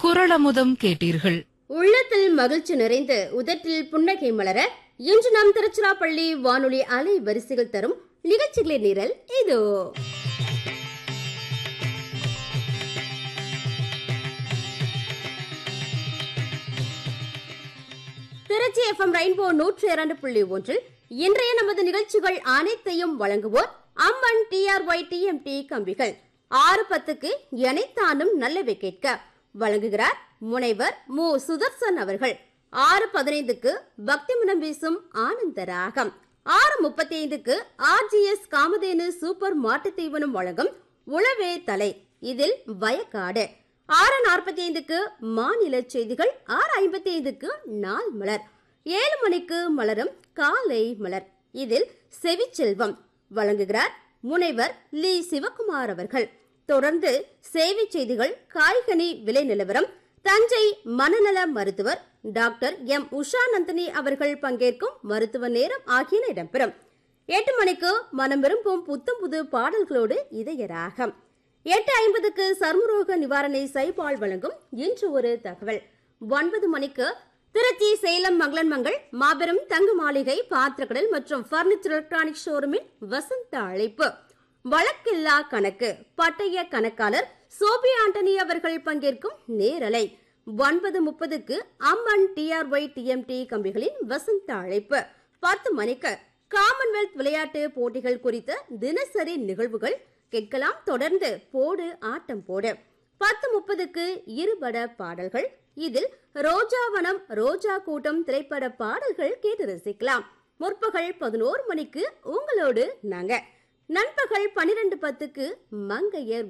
குரளமுதம் கேட்டீர்கள் உள்ளத்தில் மகிழ்ச்சி நிறைந்து உதட்டில் புன்னகை மலர இன்று நம் திருச்சிராப்பள்ளி வானொலி அலை வரிசைகள் தரும் நிகழ்ச்சிகளின் நிரல் இதோ திருச்சி எஃப்எம் ரெயின்போ நூற்றி இரண்டு புள்ளி ஒன்றில் இன்றைய நமது நிகழ்ச்சிகள் அனைத்தையும் வழங்குவோர் அம்மன் டிஆர்ஒய் டிஎம்டி கம்பிகள் ஆறு பத்துக்கு எனைத்தானும் நல்லவை கேட்க வழங்குகிறார் முனைவர் மு சுதர்சன் அவர்கள் ஆறு பதினைந்துக்கு பக்தி மனம் வீசும் ஆனந்த ராகம் ஆறு முப்பத்தி ஐந்துக்கு ஆர்ஜிஎஸ் காமதேனு சூப்பர் மாட்டுத் தீவனம் வழங்கும் உளவே தலை இதில் வயக்காடு ஆறு நாற்பத்தி ஐந்துக்கு மாநில செய்திகள் ஆறு ஐம்பத்தி ஐந்துக்கு நாள் மலர் ஏழு மணிக்கு மலரும் காலை மலர் இதில் செவிச்செல்வம் வழங்குகிறார் முனைவர் லி சிவகுமார் அவர்கள் தொடர்ந்து சேவை செய்திகள் காய்கனி விலை நிலவரம் தஞ்சை மனநல மருத்துவர் டாக்டர் எம் உஷா நந்தினி அவர்கள் பங்கேற்கும் மருத்துவ நேரம் ஆகியன இடம்பெறும் எட்டு மணிக்கு மனம் விரும்பும் புத்தம் புது பாடல்களோடு இதய ராகம் எட்டு ஐம்பதுக்கு சர்மரோக நிவாரண சைபால் வழங்கும் இன்று ஒரு தகவல் ஒன்பது மணிக்கு திருச்சி சேலம் மங்களன் மங்கள் மாபெரும் தங்க மாளிகை பாத்திரக்கடல் மற்றும் பர்னிச்சர் எலக்ட்ரானிக் ஷோரூமின் வசந்த அழைப்பு வழக்கில்லா கணக்கு பட்டய கணக்காளர் சோபி ஆண்டனி அவர்கள் பங்கேற்கும் நேரலை ஒன்பது முப்பதுக்கு அம்மன் டிஆர்ஒய் டிஎம்டி கம்பிகளின் வசந்த அழைப்பு பத்து மணிக்கு காமன்வெல்த் விளையாட்டு போட்டிகள் குறித்த தினசரி நிகழ்வுகள் கேட்கலாம் தொடர்ந்து போடு ஆட்டம் போடு பத்து முப்பதுக்கு இருபட பாடல்கள் இதில் ரோஜாவனம் ரோஜா கூட்டம் திரைப்பட பாடல்கள் கேட்டு ரசிக்கலாம் முற்பகல் பதினோரு மணிக்கு உங்களோடு நாங்க நண்பகல் பனிரெண்டு பத்துக்கு மங்கையர்